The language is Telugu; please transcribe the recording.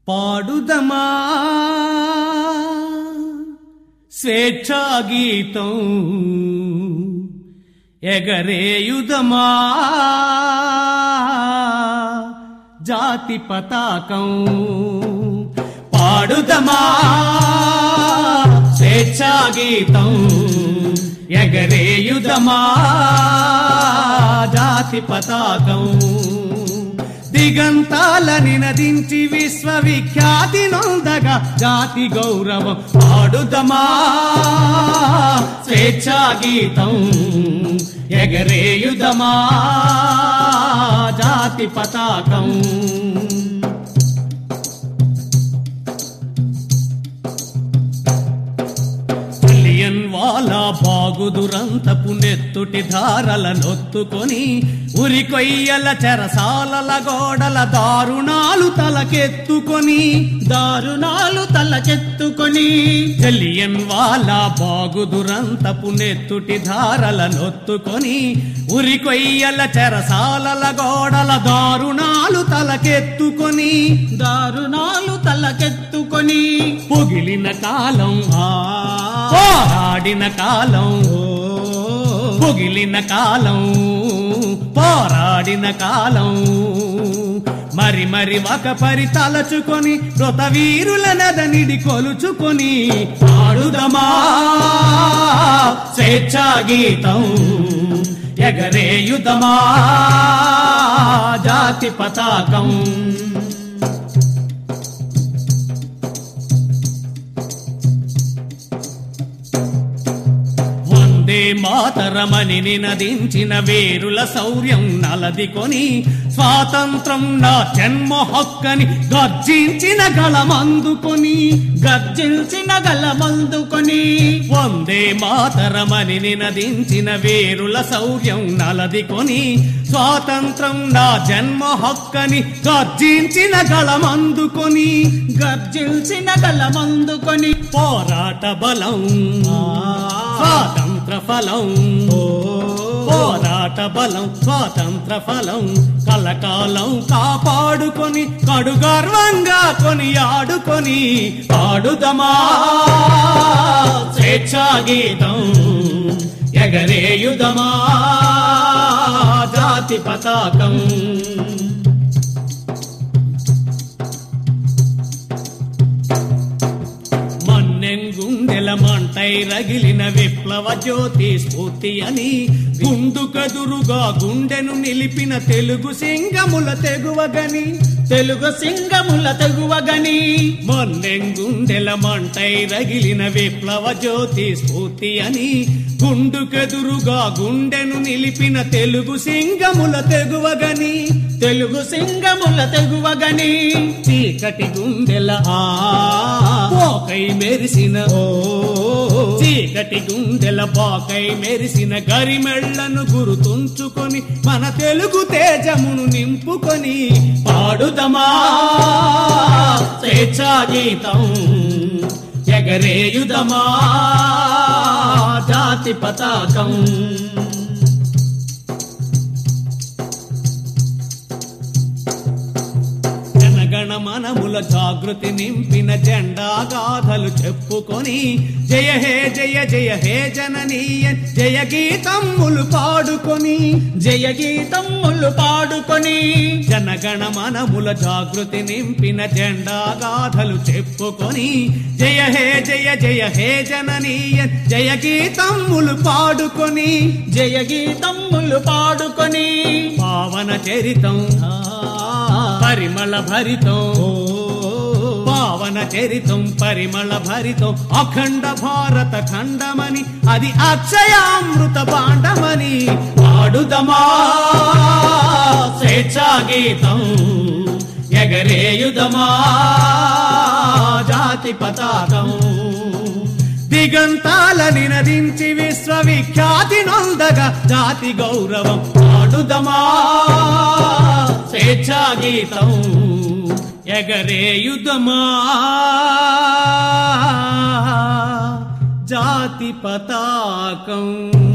పాడుదమా స్వేచ్ఛా గీతం ఎగరేయుదమా జాతి పతాకం పాడుదమా స్వేచ్ఛా గీతం ఎగరేయుదమా జాతి పతాకం దిగంతాలని నదించి విశ్వవిఖ్యాతి నొందగా జాతి గౌరవం పాడుదమా స్వేచ్ఛా గీతం ఎగరేయుదమా జాతి పతాకం మిలియన్ వాళ్ళ బాగుదురంతపు నెత్తుటి ధారల నొత్తుకొని ఉరి కొయ్యల చెరసాలల గోడల దారుణాలు తలకెత్తుకొని దారుణాలు తలకెత్తుకొని జలియన్ వాళ్ళ బాగుదురంతపు నెత్తుటి ధారల నొత్తుకొని ఉరి కొయ్యల చెరసాలల గోడల దారుణాలు తలకెత్తుకొని దారుణాలు తలకెత్తుకొని పొగిలిన కాలం ఆ పోరాడిన కాలం పొగిలిన కాలం పోరాడిన కాలం మరి మరి ఒక పరి తలచుకొని మృత వీరుల నదనిడి కొలుచుకొని ఆడుదమా స్వేచ్ఛా గీతం ఎగరేయుదమా జాతి పతాకం వందే మాతరమని నినదించిన వేరుల శౌర్యం నలదికొని స్వాతంత్రం నా జన్మ హక్కని గర్జించిన గళమందుకొని గర్జించిన గలమందుకొని వందే మాతరమని నినదించిన వేరుల శౌర్యం నలదికొని స్వాతంత్రం నా జన్మ హక్కని గర్జించిన గళమందుకొని గర్జించిన గలమందుకొని పోరాట బలం స్వాతంత్ర ఫలం పోరాట బలం స్వాతంత్ర ఫలం కలకాలం కాపాడుకొని కడు గర్వంగా కొని ఆడుకొని పాడుదమా స్వేచ్ఛా గీతం ఎగరేయుదమా జాతి పతాకం మన్నెంగుండెల మంటై రగిలిన విప్లవ జ్యోతి స్ఫూర్తి అని గుండుకదురుగా గుండెను నిలిపిన తెలుగు సింగముల తెగువగని తెలుగు సింగముల తెగువగని మొన్నెంగుండెల మంటై రగిలిన విప్లవ జ్యోతి స్ఫూర్తి అని గుండుకెదురుగా గుండెను నిలిపిన తెలుగు సింగముల తెగువగని తెలుగు సింగముల తెగువగని చీకటి గుండెల ఆ పోకై మెరిసిన ఓ చీకటి గుండెల పోకై మెరిసిన గరిమెళ్లను గురుతుంచుకొని మన తెలుగు తేజమును నింపుకొని పాడుదమా స్వేచ్ఛా గీతం ఎగరేయుదమా జాతి పతాకం జనగణ మనముల జాగృతి నింపిన జెండా గాథలు చెప్పుకొని జయ హే జయ జయ హే జననీయ జయ గీతమ్ములు పాడుకొని జయ గీతములు పాడుకొని జనగణ మనముల జాగృతి నింపిన జెండా గాథలు చెప్పుకొని జయ హే జయ జయ హే జననీయ జయ గీతమ్ములు పాడుకొని జయ గీతములు పాడుకొని పావన చరితం పరిమళ భరితం పావన చరితం పరిమళ భరితం అఖండ భారత ఖండమని అది అక్షయామృత పాండమని పాడుదమా స్వేచ్ఛా గీతం ఎగరేయుదమా జాతి పతాకం దిగంతాలని నదించి విశ్వవిఖ్యాతి నొందగా జాతి గౌరవం పాడుదమా స్వేచ్ఛా గీతం ఎగరేయుదమా జాతి పతాకం